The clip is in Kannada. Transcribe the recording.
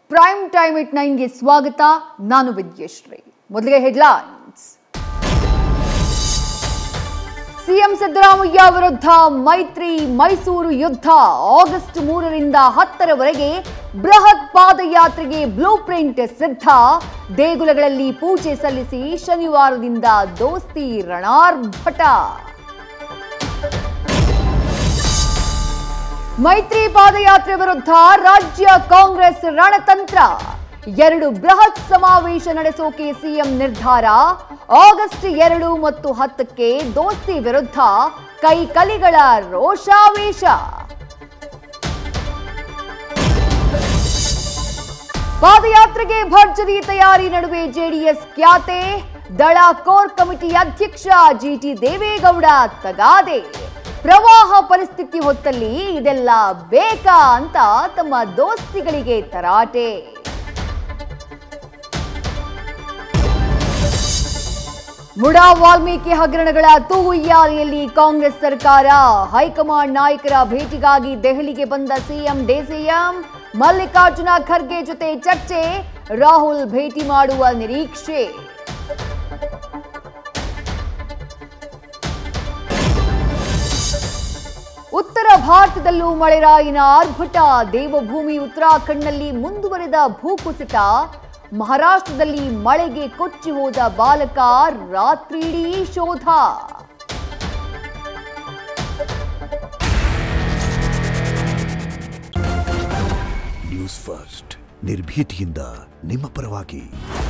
ಪ್ರೈಮ್ ಟೈಮ್ ಇಟ್ ನೈನ್ಗೆ ಸ್ವಾಗತ ನಾನು ವಿದ್ಯಶ್ರೀ ಮೊದಲಿಗೆ ಹೆಡ್ಲೈನ್ಸ್ ಸಿಎಂ ಸಿದ್ದರಾಮಯ್ಯ ವಿರುದ್ಧ ಮೈತ್ರಿ ಮೈಸೂರು ಯುದ್ಧ ಆಗಸ್ಟ್ ಮೂರರಿಂದ ಹತ್ತರವರೆಗೆ ಬೃಹತ್ ಪಾದಯಾತ್ರೆಗೆ ಬ್ಲೂ ಪ್ರಿಂಟ್ ಸಿದ್ಧ ದೇಗುಲಗಳಲ್ಲಿ ಪೂಜೆ ಸಲ್ಲಿಸಿ ಶನಿವಾರದಿಂದ ದೋಸ್ತಿ ರಣಾರ್ಭಟ ಮೈತ್ರಿ ಪಾದಯಾತ್ರೆ ವಿರುದ್ಧ ರಾಜ್ಯ ಕಾಂಗ್ರೆಸ್ ರಣತಂತ್ರ ಎರಡು ಬೃಹತ್ ಸಮಾವೇಶ ನಡೆಸೋಕೆ ಸಿಎಂ ನಿರ್ಧಾರ ಆಗಸ್ಟ್ ಎರಡು ಮತ್ತು ಹತ್ತಕ್ಕೆ ದೋಸ್ತಿ ವಿರುದ್ಧ ಕೈ ಕಲಿಗಳ ರೋಷಾವೇಶ ಪಾದಯಾತ್ರೆಗೆ ಭರ್ಜರಿ ತಯಾರಿ ನಡುವೆ ಜೆಡಿಎಸ್ ಖ್ಯಾತೆ ದಳ ಕೋರ್ ಕಮಿಟಿ ಅಧ್ಯಕ್ಷ ಜಿಟಿ ದೇವೇಗೌಡ ತಗಾದೆ ಪ್ರವಾಹ ಪರಿಸ್ಥಿತಿ ಹೊತ್ತಲ್ಲಿ ಇದೆಲ್ಲ ಬೇಕಾ ಅಂತ ತಮ್ಮ ದೋಸ್ತಿಗಳಿಗೆ ತರಾಟೆ ಮುಡಾ ವಾಲ್ಮೀಕಿ ಹಗರಣಗಳ ತೂಗುಯ್ಯಾಲೆಯಲ್ಲಿ ಕಾಂಗ್ರೆಸ್ ಸರ್ಕಾರ ಹೈಕಮಾಂಡ್ ನಾಯಕರ ಭೇಟಿಗಾಗಿ ದೆಹಲಿಗೆ ಬಂದ ಸಿಎಂ ಡಿಸಿಎಂ ಮಲ್ಲಿಕಾರ್ಜುನ ಖರ್ಗೆ ಜೊತೆ ಚರ್ಚೆ ರಾಹುಲ್ ಭೇಟಿ ಮಾಡುವ ನಿರೀಕ್ಷೆ ಉತ್ತರ ಭಾರತದಲ್ಲೂ ಮಳೆರಾಯಿನ ಆರ್ಭಟ ದೇವಭೂಮಿ ಉತ್ತರಾಖಂಡ್ನಲ್ಲಿ ಮುಂದುವರೆದ ಭೂಕುಸಿತ ಮಹಾರಾಷ್ಟ್ರದಲ್ಲಿ ಮಳೆಗೆ ಕೊಚ್ಚಿ ಹೋದ ಬಾಲಕ ರಾತ್ರಿಯಿಡೀ ಶೋಧ ನ್ಯೂಸ್ ಫಸ್ಟ್ ನಿರ್ಭೀತಿಯಿಂದ ನಿಮ್ಮ ಪರವಾಗಿ